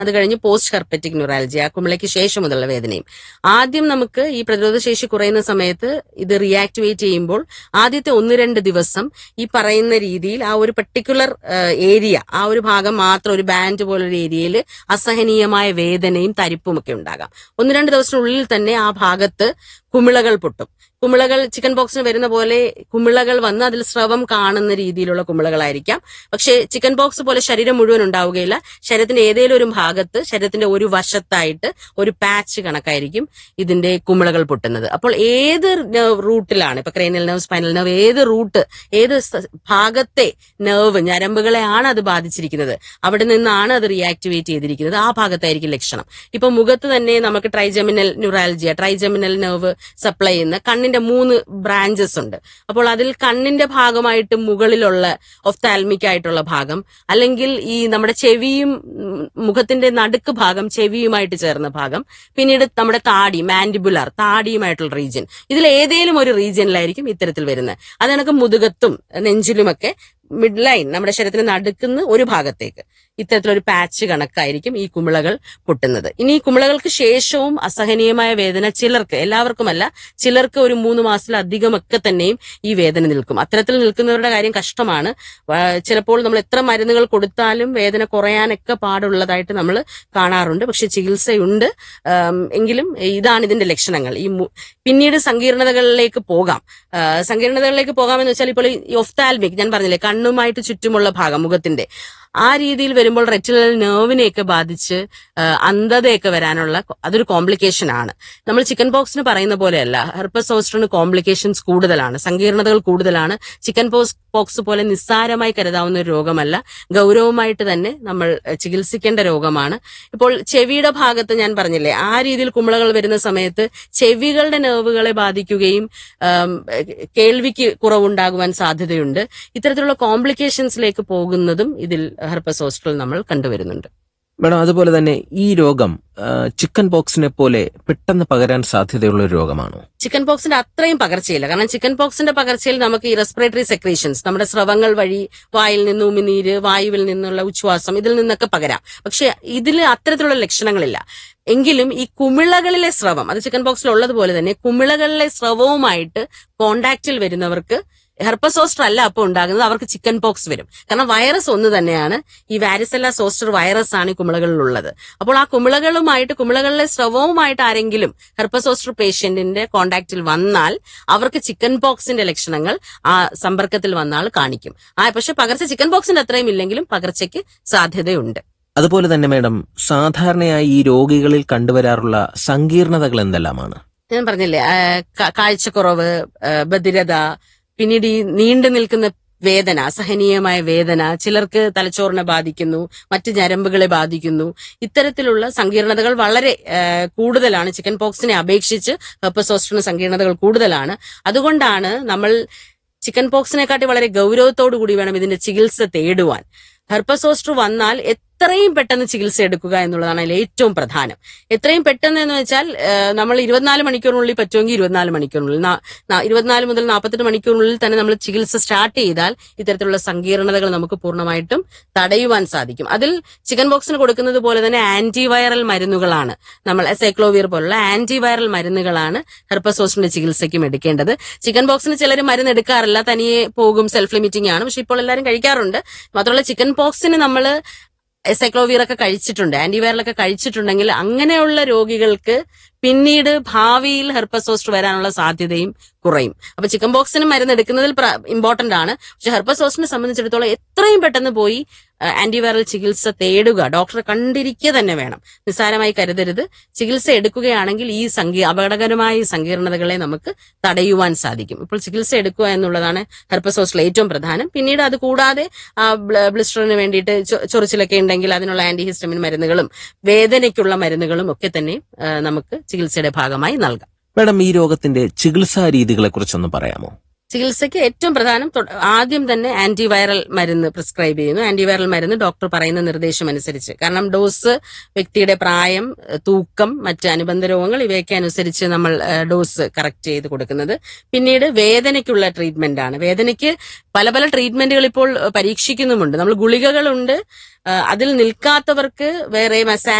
അത് കഴിഞ്ഞ് post herpetic ന്യൂറാലജി ആ കുമിളയ്ക്ക് ശേഷം മുതലുള്ള വേദനയും ആദ്യം നമുക്ക് ഈ പ്രതിരോധ ശേഷി കുറയുന്ന സമയത്ത് ഇത് റിയാക്ടിവേറ്റ് ചെയ്യുമ്പോൾ ആദ്യത്തെ ഒന്ന് രണ്ട് ദിവസം ഈ പറയുന്ന രീതിയിൽ ആ ഒരു പർട്ടിക്കുലർ ഏരിയ ആ ഒരു ഭാഗം മാത്രം ഒരു ബാൻഡ് പോലൊരു ഏരിയയിൽ അസഹനീയമായ വേദനയും തരിപ്പും ഒക്കെ ഉണ്ടാകാം ഒന്ന് രണ്ട് ദിവസത്തിനുള്ളിൽ തന്നെ ആ ഭാഗത്ത് കുമിളകൾ പൊട്ടും കുമിളകൾ ചിക്കൻ പോക്സിന് വരുന്ന പോലെ കുമിളകൾ വന്ന് അതിൽ സ്രവം കാണുന്ന രീതിയിലുള്ള കുമിളകളായിരിക്കാം പക്ഷേ ചിക്കൻ പോക്സ് പോലെ ശരീരം മുഴുവൻ ഉണ്ടാവുകയില്ല ശരീരത്തിന്റെ ഏതെങ്കിലും ഒരു ഭാഗത്ത് ശരീരത്തിന്റെ ഒരു വശത്തായിട്ട് ഒരു പാച്ച് കണക്കായിരിക്കും ഇതിന്റെ കുമിളകൾ പൊട്ടുന്നത് അപ്പോൾ ഏത് നെർവ് റൂട്ടിലാണ് ഇപ്പൊ ക്രേനിയൽ നെർവ് സ്പൈനൽ നെർവ് ഏത് റൂട്ട് ഏത് സ- ഭാഗത്തെ നെർവ് ഞരമ്പുകളെയാണ് അത് ബാധിച്ചിരിക്കുന്നത് അവിടെ നിന്നാണ് അത് റിയാക്ടിവേറ്റ് ചെയ്തിരിക്കുന്നത് ആ ഭാഗത്തായിരിക്കും ലക്ഷണം ഇപ്പൊ മുഖത്ത് തന്നെ നമുക്ക് trigeminal neuralgia trigeminal nerve supply ചെയ്യുന്ന കണ്ണിന്റെ മൂന്ന് ബ്രാഞ്ചസ് ഉണ്ട് അപ്പോൾ അതിൽ കണ്ണിന്റെ ഭാഗമായിട്ട് മുകളിലുള്ള ഒഫ്താൽമിക് ആയിട്ടുള്ള ഭാഗം അല്ലെങ്കിൽ ഈ നമ്മുടെ ചെവിയും ഉം, മുഖത്തിന്റെ നടുക്ക് ഭാഗം ചെവിയുമായിട്ട് ചേർന്ന ഭാഗം പിന്നീട് നമ്മുടെ താടി മാൻഡിബുലർ താടിയുമായിട്ടുള്ള റീജിയൻ ഇതിൽ ഏതെങ്കിലും ഒരു റീജിയനിലായിരിക്കും ഇത്തരത്തിൽ വരുന്നത് അത് കണക്ക് മുതുകത്തും നെഞ്ചിലുമൊക്കെ മിഡ് ലൈൻ നമ്മുടെ ശരീരത്തിന് നടുക്കുന്ന ഒരു ഭാഗത്തേക്ക് ഇത്തരത്തിലൊരു പാച്ച് കണക്കായിരിക്കും ഈ കുമിളകൾ പൊട്ടുന്നത് ഇനി ഈ കുമിളകൾക്ക് ശേഷവും അസഹനീയമായ വേദന ചിലർക്ക് എല്ലാവർക്കുമല്ല ചിലർക്ക് ഒരു മൂന്ന് മാസത്തിലധികമൊക്കെ തന്നെയും ഈ വേദന നിൽക്കും അത്തരത്തിൽ നിൽക്കുന്നവരുടെ കാര്യം കഷ്ടമാണ് വ- ചിലപ്പോൾ നമ്മൾ എത്ര മരുന്നുകൾ കൊടുത്താലും വേദന കുറയാനൊക്കെ പാടുള്ളതായിട്ട് നമ്മൾ കാണാറുണ്ട് പക്ഷെ ചികിത്സയുണ്ട് ആം, എങ്കിലും ഇതാണ് ഇതിന്റെ ലക്ഷണങ്ങൾ ഈ മു- പിന്നീട് സങ്കീർണതകളിലേക്ക് പോകാം ആ, സങ്കീർണതകളിലേക്ക് പോകാമെന്ന് വെച്ചാൽ ഇപ്പോൾ ഈ ഒഫ്താൽമിക് ഞാൻ പറഞ്ഞില്ലേ കണ്ണുമായിട്ട് ചുറ്റുമുള്ള ഭാഗം മുഖത്തിന്റെ ആ രീതിയിൽ വരുമ്പോൾ റെറ്റിനൽ നെർവിനെയൊക്കെ ബാധിച്ച് ആ, അന്ധതയൊക്കെ വരാനുള്ള കൊ- അതൊരു കോംപ്ലിക്കേഷൻ ആണ് നമ്മൾ ചിക്കൻ പോക്സിന് പറയുന്ന പോലെയല്ല ഹെർപ്പസോസ്ട്രിന് കോംപ്ലിക്കേഷൻസ് കൂടുതലാണ് സങ്കീർണതകൾ കൂടുതലാണ് ചിക്കൻ പോക്സ് പോക്സ് പോലെ നിസ്സാരമായി കരുതാവുന്ന ഒരു രോഗമല്ല ഗൗരവമായിട്ട് തന്നെ നമ്മൾ എഹ്, ചികിത്സിക്കേണ്ട രോഗമാണ് ഇപ്പോൾ ചെവിയുടെ ഭാഗത്ത് ഞാൻ പറഞ്ഞില്ലേ ആ രീതിയിൽ കുമിളകൾ വരുന്ന സമയത്ത് ചെവികളുടെ നെർവുകളെ ബാധിക്കുകയും ആം, എഹ്, കേൾവിക്ക് കുറവുണ്ടാകുവാൻ സാധ്യതയുണ്ട് ഇത്തരത്തിലുള്ള കോംപ്ലിക്കേഷൻസിലേക്ക് പോകുന്നതും ഇതിൽ ഹെർപ്പസോസ്ട്രൽ നമ്മൾ കണ്ടുവരുന്നുണ്ട് മേഡം അതുപോലെ തന്നെ ഈ രോഗം ആ, ചിക്കൻ പോക്സിനെ പോലെ പെട്ടെന്ന് പകരാൻ സാധ്യതയുള്ള ഒരു രോഗമാണോ ചിക്കൻ പോക്സിന്റെ അത്രയും പകർച്ചയില്ല കാരണം ചിക്കൻ പോക്സിന്റെ പകർച്ചയിൽ നമുക്ക് ഈ റെസ്പിറേറ്ററി സെക്രീഷൻസ് നമ്മുടെ സ്രവങ്ങൾ വഴി വായിൽ നിന്ന് ഉമിനീര് വായുവിൽ നിന്നുള്ള ഉച്ഛ്വാസം ഇതിൽ നിന്നൊക്കെ പകരാം പക്ഷെ ഇതിൽ അത്തരത്തിലുള്ള ലക്ഷണങ്ങളില്ല എങ്കിലും ഈ കുമിളകളിലെ സ്രവം അത് ചിക്കൻ പോക്സിൽ ഉള്ളതുപോലെ തന്നെ കുമിളകളിലെ സ്രവവുമായിട്ട് കോണ്ടാക്റ്റിൽ വരുന്നവർക്ക് ഹെർപ്പസോസ്റ്റർ അല്ല അപ്പോൾ ഉണ്ടാകുന്നത് അവർക്ക് ചിക്കൻ പോക്സ് വരും കാരണം വൈറസ് ഒന്ന് തന്നെയാണ് ഈ വാരിസെല്ല സോസ്റ്റർ വൈറസ് ആണ് ഈ കുമിളകളിലുള്ളത് അപ്പോൾ ആ കുമിളകളുമായിട്ട് കുമിളകളിലെ സ്രവവുമായിട്ട് ആരെങ്കിലും ഹെർപ്പസോസ്റ്റർ പേഷ്യന്റിന്റെ കോണ്ടാക്റ്റിൽ വന്നാൽ അവർക്ക് ചിക്കൻ പോക്സിന്റെ ലക്ഷണങ്ങൾ ആ സമ്പർക്കത്തിൽ വന്നാൽ കാണിക്കും ആ പക്ഷെ പകർച്ച ചിക്കൻ പോക്സിന്റെ അത്രയും ഇല്ലെങ്കിലും പകർച്ചയ്ക്ക് സാധ്യതയുണ്ട് അതുപോലെ തന്നെ മേഡം സാധാരണയായി ഈ രോഗികളിൽ കണ്ടുവരാറുള്ള സങ്കീർണതകൾ എന്തെല്ലാമാണ് ഞാൻ പറഞ്ഞില്ലേ ആ, കാ- കാഴ്ചക്കുറവ് ആ, ബധിരത പിന്നീട് ഈ നീണ്ടു നിൽക്കുന്ന വേദന അസഹനീയമായ വേദന ചിലർക്ക് തലച്ചോറിനെ ബാധിക്കുന്നു മറ്റ് ഞരമ്പുകളെ ബാധിക്കുന്നു ഇത്തരത്തിലുള്ള സങ്കീർണതകൾ വളരെ ആ, കൂടുതലാണ് ചിക്കൻ പോക്സിനെ അപേക്ഷിച്ച് ഹെർപ്പസോസ്റ്റിന് സങ്കീർണതകൾ കൂടുതലാണ് അതുകൊണ്ടാണ് നമ്മൾ ചിക്കൻ പോക്സിനെക്കാട്ടി വളരെ ഗൗരവത്തോടു കൂടി വേണം ഇതിന്റെ ചികിത്സ തേടുവാൻ ഹെർപ്പസോസ്റ്റർ വന്നാൽ എത്രയും പെട്ടെന്ന് ചികിത്സ എടുക്കുക എന്നുള്ളതാണ് അതിൽ ഏറ്റവും പ്രധാനം എത്രയും പെട്ടെന്ന് എന്ന് വെച്ചാൽ ആ, നമ്മൾ ഇരുപത്തിനാല് മണിക്കൂറിനുള്ളിൽ പറ്റുമെങ്കിൽ ഇരുപത്തിനാല് മണിക്കൂറിനുള്ളിൽ നാ- നാ- ഇരുപത്തിനാല് മുതൽ നാൽപ്പത്തെട്ട് മണിക്കൂറിനുള്ളിൽ തന്നെ നമ്മൾ ചികിത്സ സ്റ്റാർട്ട് ചെയ്താൽ ഇത്തരത്തിലുള്ള സങ്കീർണതകൾ നമുക്ക് പൂർണ്ണമായിട്ടും തടയുവാൻ സാധിക്കും അതിൽ ചിക്കൻ ബോക്സിന് കൊടുക്കുന്നത് പോലെ തന്നെ ആന്റിവൈറൽ മരുന്നുകളാണ് നമ്മൾ സൈക്ലോവിയർ പോലുള്ള ആന്റിവൈറൽ മരുന്നുകളാണ് ഹെർപ്പസോസിന്റെ ചികിത്സയ്ക്കും എടുക്കേണ്ടത് ചിക്കൻ ബോക്സിന് ചിലർ മരുന്ന് എടുക്കാറില്ല തനിയെ പോകും സെൽഫ് ലിമിറ്റിംഗ് ആണ് പക്ഷെ ഇപ്പോൾ എല്ലാവരും കഴിക്കാറുണ്ട് മാത്രമല്ല ചിക്കൻ പോക്സിന് നമ്മൾ എസൈക്ലോവിയർ ഒക്കെ കഴിച്ചിട്ടുണ്ട് ആന്റിവൈറൽ ഒക്കെ കഴിച്ചിട്ടുണ്ടെങ്കിൽ അങ്ങനെയുള്ള രോഗികൾക്ക് പിന്നീട് ഭാവിയിൽ ഹെർപ്പസോസ്റ്റ് വരാനുള്ള സാധ്യതയും കുറയും അപ്പൊ ചിക്കൻ ബോക്സിന് മരുന്ന് എടുക്കുന്നതിൽ ഇമ്പോർട്ടന്റ് ആണ് പക്ഷെ ഹെർപ്പസോസിനെ സംബന്ധിച്ചിടത്തോളം എത്രയും പെട്ടെന്ന് പോയി ആന്റിവൈറൽ ചികിത്സ തേടുക ഡോക്ടറെ കണ്ടിരിക്കുക തന്നെ വേണം നിസ്സാരമായി കരുതരുത് ചികിത്സ എടുക്കുകയാണെങ്കിൽ ഈ സങ്കീ അപകടകരമായ ഈ സങ്കീർണതകളെ നമുക്ക് തടയുവാൻ സാധിക്കും ഇപ്പോൾ ചികിത്സ എടുക്കുക എന്നുള്ളതാണ് ഹെർപ്പസോസിലെ ഏറ്റവും പ്രധാനം പിന്നീട് അത് കൂടാതെ ആ ബ്ല- ബ്ലിസ്റ്ററിന് വേണ്ടിയിട്ട് ചൊ- ചൊറിച്ചിലൊക്കെ ഉണ്ടെങ്കിൽ അതിനുള്ള ആന്റിഹിസ്റ്റമിൻ മരുന്നുകളും വേദനയ്ക്കുള്ള മരുന്നുകളും ഒക്കെ തന്നെ ആ, നമുക്ക് ചികിത്സയുടെ ഭാഗമായി നൽകാം മേഡം ഈ രോഗത്തിന്റെ ചികിത്സാ രീതികളെ കുറിച്ചൊന്ന് പറയാമോ ചികിത്സയ്ക്ക് ഏറ്റവും പ്രധാനം തൊ- ആദ്യം തന്നെ ആന്റിവൈറൽ മരുന്ന് പ്രിസ്ക്രൈബ് ചെയ്യുന്നു ആന്റിവൈറൽ മരുന്ന് ഡോക്ടർ പറയുന്ന നിർദ്ദേശം അനുസരിച്ച് കാരണം ഡോസ് വ്യക്തിയുടെ പ്രായം ഏഹ് തൂക്കം മറ്റ് അനുബന്ധ രോഗങ്ങൾ ഇവയൊക്കെ അനുസരിച്ച് നമ്മൾ ഏഹ് ഡോസ് കറക്റ്റ് ചെയ്ത് കൊടുക്കുന്നത് പിന്നീട് വേദനയ്ക്കുള്ള ട്രീറ്റ്മെന്റ് ആണ് വേദനയ്ക്ക് പല പല ട്രീറ്റ്മെന്റുകൾ ഇപ്പോൾ ഏഹ് പരീക്ഷിക്കുന്നുമുണ്ട് നമ്മൾ ഗുളികകളുണ്ട് ഏഹ് അതിൽ നിൽക്കാത്തവർക്ക് വേറെ മസാജ്